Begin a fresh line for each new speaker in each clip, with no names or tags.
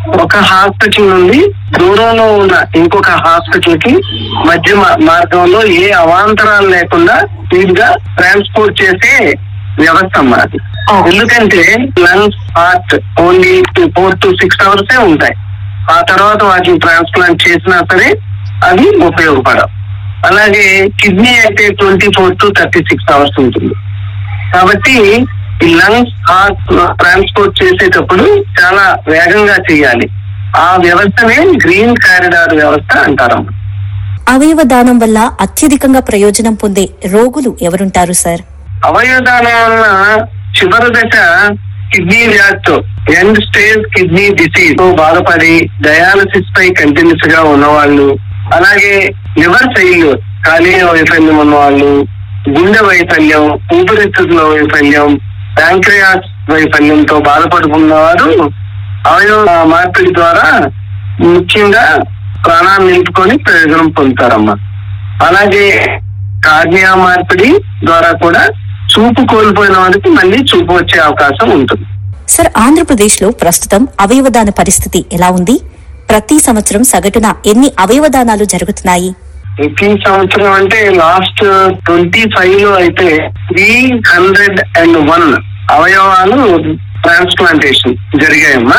ఒక హాస్పిటల్ నుండి దూరంలో ఉన్న ఇంకొక హాస్పిటల్ కి మధ్య మా- మార్గంలో ఏ అవాంతరాలు లేకుండా స్పీడ్ గా ట్రాన్స్పోర్ట్ చేసే వ్యవస్థ అమ్మా అది ఎందుకంటే lungs heart only four to six hours ఉంటాయి ఆ తర్వాత వాటిని ట్రాన్స్ప్లాంట్ చేసినా సరే అవి ఉపయోగపడవు అలాగే కిడ్నీ అయితే twenty four to thirty six hours ఉంటుంది కాబట్టి ఈ లంగ్స్ హార్ట్ ట్రాన్స్పోర్ట్ చేసేటప్పుడు చాలా వేగంగా చేయాలి ఆ వ్యవస్థనే గ్రీన్ కారిడార్ వ్యవస్థ అంటారమ్మ
అవయవ దానం వల్ల అత్యధికంగా ప్రయోజనం పొందే రోగులు ఎవరుంటారు సార్
అవయవదానం వలన చివరి దశ కిడ్నీ వ్యాధితో ఎండ్ స్టేజ్ కిడ్నీ డిసీజ్ తో బాధపడి డయాలసిస్ పై కంటిన్యూస్ గా ఉన్నవాళ్ళు అలాగే లివర్ ఫెయిల్యూర్ కాలీయ వైఫల్యం ఉన్నవాళ్ళు గుండె వైఫల్యం ఊపిరితిత్తుల వైఫల్యం ప్యాంక్రియాస్ వైఫల్యంతో బాధపడుతున్నవారు అవయవ మార్పిడి ద్వారా ముఖ్యంగా ప్రాణాన్ని నిలుపుకొని ప్రయోజనం పొందుతారమ్మా అలాగే కార్నియా మార్పిడి ద్వారా కూడా చూపు కోల్పోయిన వారికి మళ్ళీ చూపు వచ్చే అవకాశం ఉంటుంది
సార్ ఆంధ్రప్రదేశ్ లో ప్రస్తుతం అవయవదాన పరిస్థితి ఎలా ఉంది ప్రతి సంవత్సరం సగటున ఎన్ని అవయవదానాలు జరుగుతున్నాయి
ప్రతి సంవత్సరం అంటే లాస్ట్ ట్వంటీ ఫైవ్ లో అయితే త్రీ హండ్రెడ్ అండ్ వన్ అవయవాలు ట్రాన్స్ప్లాంటేషన్ జరిగాయమ్మా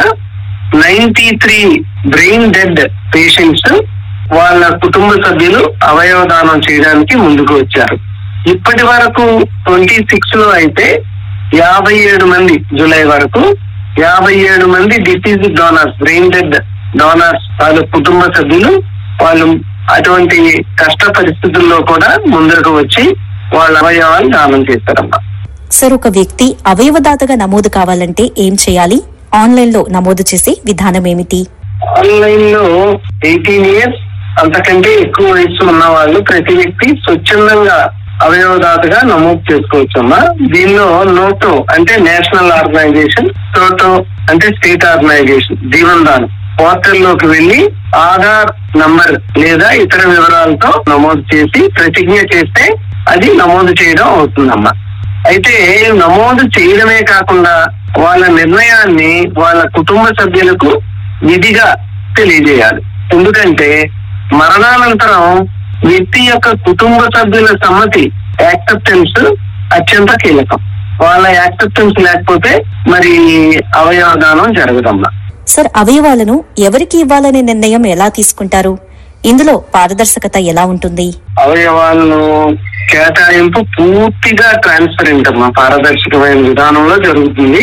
ninety three brain dead patients వాళ్ళ కుటుంబ సభ్యులు అవయవ దానం చేయడానికి ముందుకు వచ్చారు ఇప్పటి వరకు ట్వంటీ సిక్స్ లో అయితే యాభై ఏడు మంది జూలై వరకు యాభై ఏడు మంది disease donors brain dead donors వాళ్ళ కుటుంబ సభ్యులు వాళ్ళు అటువంటి కష్ట పరిస్థితుల్లో కూడా ముందుకు వచ్చి వాళ్ళ అవయవాలు దానం చేస్తారమ్మా
సార్ ఒక వ్యక్తి అవయవదాతగా నమోదు కావాలంటే ఏం చేయాలి ఆన్లైన్ లో నమోదు చేసే విధానం ఏమిటి
ఆన్లైన్ లో ఎయిటీన్ ఇయర్స్ అంతకంటే ఎక్కువ వయసు ఉన్న వాళ్ళు ప్రతి వ్యక్తి స్వచ్ఛందంగా అవయవదాతగా నమోదు చేసుకోవచ్చమ్మా దీనిలో నోటో అంటే నేషనల్ ఆర్గనైజేషన్ టోటో అంటే state organisation Jeevan Dan portal లోకి వెళ్లి ఆధార్ నంబర్ లేదా ఇతర వివరాలతో నమోదు చేసి ప్రతిజ్ఞ చేస్తే అది నమోదు చేయడం అవుతుందమ్మా అయితే నమోదు చేయడమే కాకుండా వాళ్ళ నిర్ణయాన్ని వాళ్ళ కుటుంబ సభ్యులకు విధిగా తెలియజేయాలి ఎందుకంటే మరణానంతరం వ్యక్తి యొక్క కుటుంబ సభ్యుల సమ్మతి యాక్సెప్టెన్స్ అత్యంత కీలకం వాళ్ళ యాక్సెప్టెన్స్ లేకపోతే మరి అవయవ దానం జరగదమ్మా
సార్ అవయవాలను ఎవరికి ఇవ్వాలనే నిర్ణయం ఎలా తీసుకుంటారు ఇందులో పారదర్శకత ఎలా ఉంటుంది
అవయవాలను కేటాయింపు పూర్తిగా ట్రాన్స్పరెంట్ అమ్మా పారదర్శకమైన విధానంలో జరుగుతుంది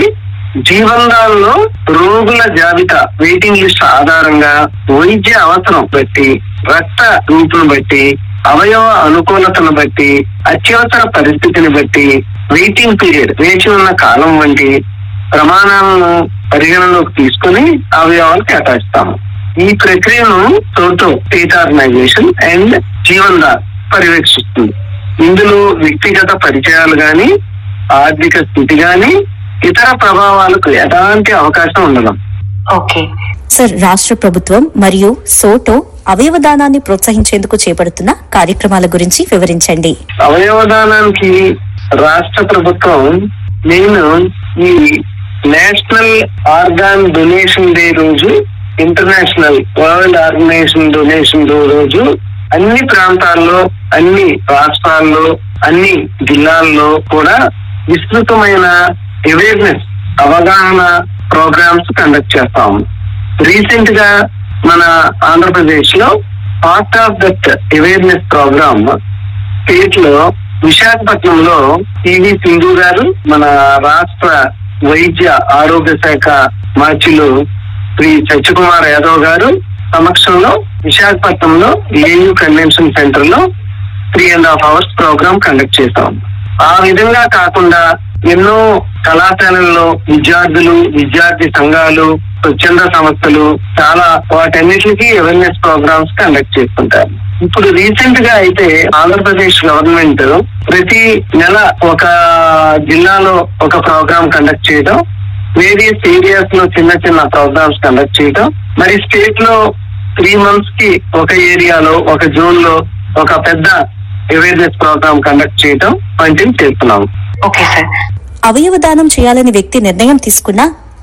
జీవనాల్లో రోగుల జాబితా వెయిటింగ్ లిస్ట్ ఆధారంగా వైద్య అవసరం బట్టి రక్త గ్రూపును బట్టి అవయవ అనుకూలతను బట్టి అత్యవసర పరిస్థితిని బట్టి వెయిటింగ్ పీరియడ్ వేచి ఉన్న కాలం వంటి ప్రమాణాలను పరిగణలోకి తీసుకుని అవయవాలు కేటాయిస్తాము ఈ ప్రక్రియను టోటో state organisation and Jeevan Dan పర్యవేక్షిస్తుంది ఇందులో వ్యక్తిగత పరిచయాలు గాని ఆర్థిక స్థితి గాని ఇతర ప్రభావాలకు ఎలాంటి అవకాశం ఉండదు
ఓకే
సార్ రాష్ట్ర ప్రభుత్వం మరియు సోటో అవయవదానాన్ని ప్రోత్సహించేందుకు చేపడుతున్న కార్యక్రమాల గురించి వివరించండి
అవయవదానానికి రాష్ట్ర ప్రభుత్వం నేను ఈ నేషనల్ ఆర్గాన్ డొనేషన్ డే రోజు international world organisation donation day రోజు అన్ని ప్రాంతాల్లో అన్ని రాష్ట్రాల్లో అన్ని జిల్లాల్లో కూడా విస్తృతమైన అవేర్నెస్ అవగాహన ప్రోగ్రామ్స్ కండక్ట్ చేస్తాము రీసెంట్ గా మన ఆంధ్రప్రదేశ్ లో part of that awareness programme state లో విశాఖపట్నంలో పివి సింధు గారు మన రాష్ట్ర వైద్య ఆరోగ్య శాఖ మార్చిలు శ్రీ సత్యకుమార్ యాదవ్ గారు సమక్షంలో విశాఖపట్నంలో ఏయూ కన్వెన్షన్ సెంటర్ లో three and half hours programme conduct చేశాం ఆ విధంగా కాకుండా ఎన్నో కళాశాలల్లో విద్యార్థులు విద్యార్థి సంఘాలు స్వచ్ఛంద సంస్థలు చాలా వాటన్నిటికీ అవేర్నెస్ ప్రోగ్రామ్స్ కండక్ట్ చేస్తుంటారు ఇప్పుడు రీసెంట్ గా అయితే ఆంధ్రప్రదేశ్ గవర్నమెంట్ ప్రతి నెల ఒక జిల్లాలో ఒక ప్రోగ్రామ్ కండక్ట్ చేయడం వేరియస్ ఏరియాస్ లో చిన్న చిన్న ప్రోగ్రామ్స్ కండక్ట్ చేయడం మరి స్టేట్ లో త్రీ మంత్స్ కి ఒక ఏరియాలో ఒక జోన్ లో ఒక పెద్ద అవేర్నెస్ ప్రోగ్రామ్ కండక్ట్ చేయడం వంటివి చేస్తున్నాము
ఓకే సార్
అవయవదానం చేయాలని వ్యక్తి నిర్ణయం తీసుకున్నా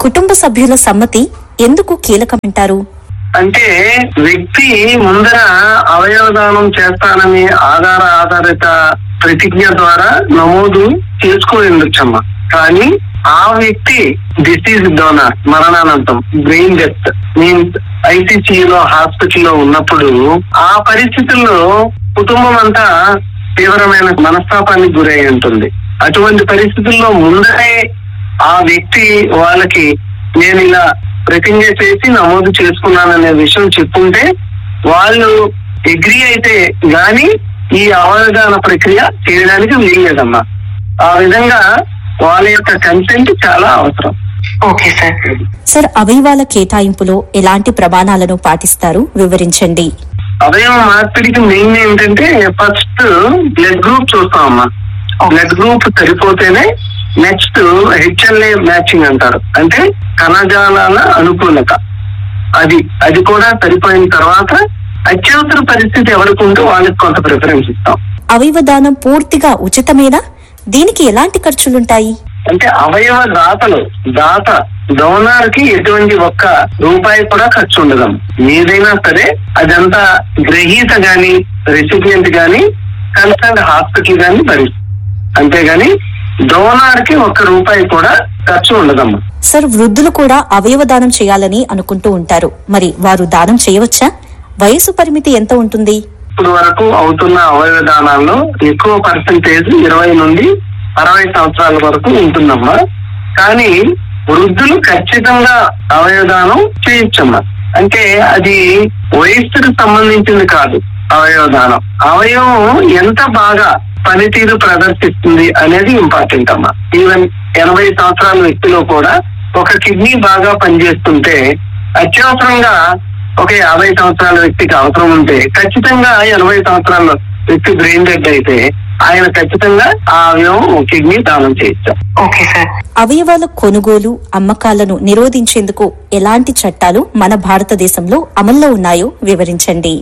కుటుంబ సభ్యుల సమ్మతి ఎందుకు కీలకమంటారు
అంటే వ్యక్తి ముందర అవయవదానం చేస్తానని ఆధార ఆధారిత ప్రతిజ్ఞ ద్వారా నమోదు చేసుకోని ఉండొచ్చమ్మా కానీ ఆ వ్యక్తి డిసీజ్ డోనర్ మరణానంతం బ్రెయిన్ డెత్ మీన్స్ ఐసీసీలో హాస్పిటల్లో ఉన్నప్పుడు ఆ పరిస్థితుల్లో కుటుంబం అంతా తీవ్రమైన మనస్తాపానికి గురై ఉంటుంది అటువంటి పరిస్థితుల్లో ముందరే ఆ వ్యక్తి వాళ్ళకి నేను ఇలా ప్రతిజ్ఞ చేసి నమోదు చేసుకున్నాననే విషయం చెప్పుంటే వాళ్ళు ఎగ్రీ అయితే గాని ఈ అవగాహన ప్రక్రియ చేయడానికి వీల్లేదమ్మా ఆ విధంగా వాళ్ళ యొక్క కన్సెంట్ చాలా అవసరం
ఓకే సార్
సార్ అవయవాల కేటాయింపులో ఎలాంటి ప్రమాణాలను పాటిస్తారు వివరించండి
అవయవ మార్పిడికి మెయిన్ ఏంటంటే ఫస్ట్ బ్లడ్ గ్రూప్ చూస్తామమ్మా బ్లడ్ గ్రూప్ సరిపోతేనే నెక్స్ట్ హెచ్ఎల్ఏ మ్యాచింగ్ అంటారు అంటే కణజాలాల అనుకూలత అది అది కూడా సరిపోయిన తర్వాత అత్యవసర పరిస్థితి ఎవరికి ఉంటే వాళ్ళకి కొంత ప్రిఫరెన్స్ ఇస్తాం
అవయవ దానం పూర్తిగా ఉచితమేనా దీనికి ఎలాంటి ఖర్చులుంటాయి
అంటే అవయవ దాతలు దాత డోనార్ కి ఎటువంటి ఒక్క రూపాయి కూడా ఖర్చు ఉండదు ఏదైనా సరే అదంతా గ్రహీత గాని రెసిపియంట్ గాని కన్సర్న్ హాస్పిటల్ గాని భరిస్తుంది అంతేగాని డోనార్ కి ఒక్క రూపాయి కూడా ఖర్చు ఉండదమ్మా
సార్ వృద్ధులు కూడా అవయవ దానం చేయాలని అనుకుంటూ ఉంటారు మరి వారు దానం చేయవచ్చా వయసు పరిమితి ఎంత ఉంటుంది
ఇప్పుడు వరకు అవుతున్న అవయవ దానాల్లో ఎక్కువ పర్సంటేజ్ ఇరవై నుండి అరవై సంవత్సరాల వరకు ఉంటుందమ్మా కానీ వృద్ధులు ఖచ్చితంగా అవయవదానం చేయొచ్చమ్మా అంటే అది వయస్సుకు సంబంధించింది కాదు అవయవదానం అవయవం ఎంత బాగా పనితీరు ప్రదర్శిస్తుంది అనేది ఇంపార్టెంట్ అమ్మా ఈవెన్ ఎనభై సంవత్సరాల వ్యక్తిలో కూడా ఒక కిడ్నీ బాగా పనిచేస్తుంటే అత్యవసరంగా ఒక యాభై సంవత్సరాల వ్యక్తికి అవసరం ఉంటే ఖచ్చితంగా ఎనభై సంవత్సరాల వ్యక్తి బ్రెయిన్ డెడ్ అయితే ఆయన ఖచ్చితంగా ఆ అవయవం కిడ్నీ దానం చేయొచ్చు
ఓకే సార్
అవయవాల కొనుగోలు అమ్మకాలను నిరోధించేందుకు ఎలాంటి చట్టాలు మన భారతదేశంలో అమల్లో ఉన్నాయో వివరించండి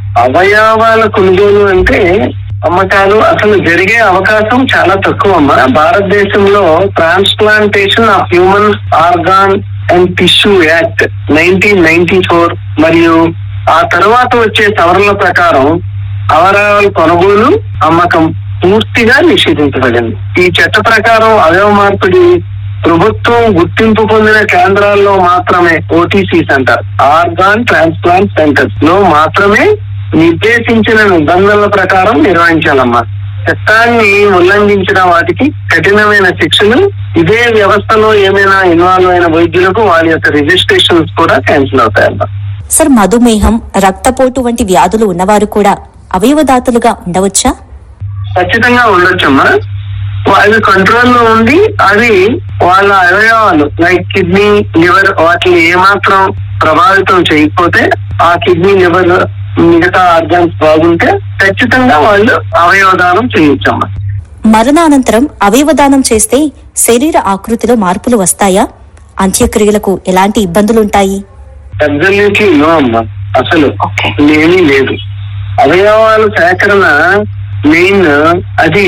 అవయవాల కొనుగోలు అంటే అమ్మకాలు అసలు జరిగే అవకాశం చాలా తక్కువ అమ్మా భారతదేశంలో transplantation of human organ and tissue act nineteen ninety four మరియు ఆ తర్వాత వచ్చే సవరణల ప్రకారం అవయవాల కొనుగోలు అమ్మకం పూర్తిగా నిషేధించబడింది ఈ చట్ట ప్రకారం అవయవ మార్పిడి ప్రభుత్వం గుర్తింపు పొందిన కేంద్రాల్లో మాత్రమే ఓటీసీస్ అంటారు ఆర్గాన్ ట్రాన్స్ప్లాంట్ సెంటర్స్ లో మాత్రమే నిర్దేశించిన నిబంధనల ప్రకారం నిర్వహించాలమ్మా చట్టాన్ని ఉల్లంఘించిన వాటికి కఠినమైన శిక్షలు ఇదే వ్యవస్థలో ఏమైనా ఇన్వాల్వ్ అయిన వైద్యులకు వారి యొక్క రిజిస్ట్రేషన్స్ కూడా క్యాన్సిల్ అవుతాయమ్మా
సార్ మధుమేహం రక్తపోటు వంటి వ్యాధులు ఉన్నవారు కూడా అవయవదాతలుగా ఉండవచ్చా
ఖచ్చితంగా ఉండొచ్చమ్మా అవి కంట్రోల్లో ఉండి అవి వాళ్ళ అవయవాలు లైక్ కిడ్నీ లివర్ వాటిని ఏమాత్రం ప్రభావితం చేయకపోతే ఆ కిడ్నీ లివర్ మిగతా ఆర్గాన్స్ బాగుంటే ఖచ్చితంగా వాళ్ళు అవయవదానం చేయొచ్చమ్మా
మరణానంతరం అవయవదానం చేస్తే శరీర ఆకృతిలో మార్పులు వస్తాయా అంత్యక్రియలకు ఎలాంటి ఇబ్బందులుంటాయి
అబ్జల్యూట్లీ నో అమ్మా అసలు
Okay.
ఏమీ లేదు అవయవాల సేకరణ మెయిన్ అది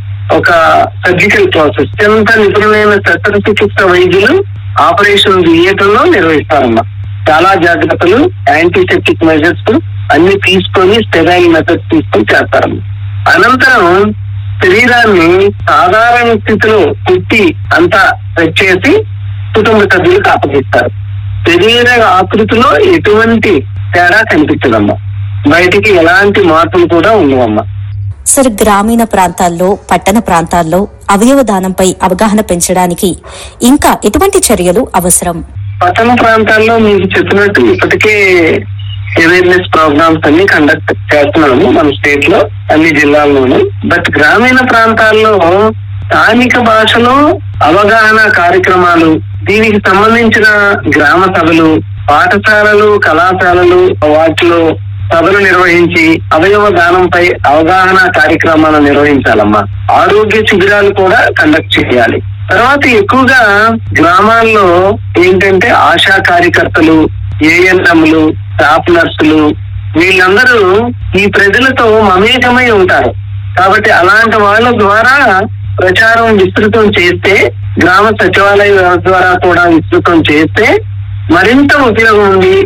ఒక సర్జికల్ ప్రాసెస్ ఎంత నిపుణులైన శస్త్రచికిత్స వైద్యులు ఆపరేషన్ థియేటర్ లో నిర్వహిస్తారమ్మా చాలా జాగ్రత్తలు యాంటీసెప్టిక్ మెజర్స్ అన్ని తీసుకొని స్టెరైల్ మెథడ్స్ తీసుకొని చేస్తారమ్మా అనంతరం శరీరాన్ని సాధారణ స్థితిలో కుట్టి అంతా సెట్ చేసి కుటుంబ సభ్యులకు అప్పగిస్తారు శరీర ఆకృతిలో ఎటువంటి తేడా కనిపించదమ్మా బయటికి ఎలాంటి మార్పులు కూడా ఉండవమ్మా
సార్ గ్రామీణ ప్రాంతాల్లో పట్టణ ప్రాంతాల్లో అవయవ దానంపై అవగాహన పెంచడానికి ఇంకా ఎటువంటి చర్యలు అవసరం
పట్టణ ప్రాంతాల్లో మీకు చెప్పినట్టు ఇప్పటికే అవేర్నెస్ ప్రోగ్రామ్స్ అన్ని కండక్ట్ చేస్తున్నాము మన స్టేట్ లో అన్ని జిల్లాల్లోనూ బట్ గ్రామీణ ప్రాంతాల్లో స్థానిక భాషలో అవగాహన కార్యక్రమాలు దీనికి సంబంధించిన గ్రామ సభలు పాఠశాలలు కళాశాలలు వాటిలో సభలు నిర్వహించి అవయవ దానంపై అవగాహన కార్యక్రమాలు నిర్వహించాలమ్మా ఆరోగ్య శిబిరాలు కూడా కండక్ట్ చేయాలి తర్వాత ఎక్కువగా గ్రామాల్లో ఏంటంటే ఆశా కార్యకర్తలు ఏఎన్ఎంలు స్టాఫ్ నర్సులు వీళ్ళందరూ ఈ ప్రజలతో మమేకమై ఉంటారు కాబట్టి అలాంటి వాళ్ళ ద్వారా ప్రచారం విస్తృతం చేస్తే గ్రామ సచివాలయ వ్యవస్థ ద్వారా కూడా విస్తృతం చేస్తే మరింత ఉపయోగం ఉంది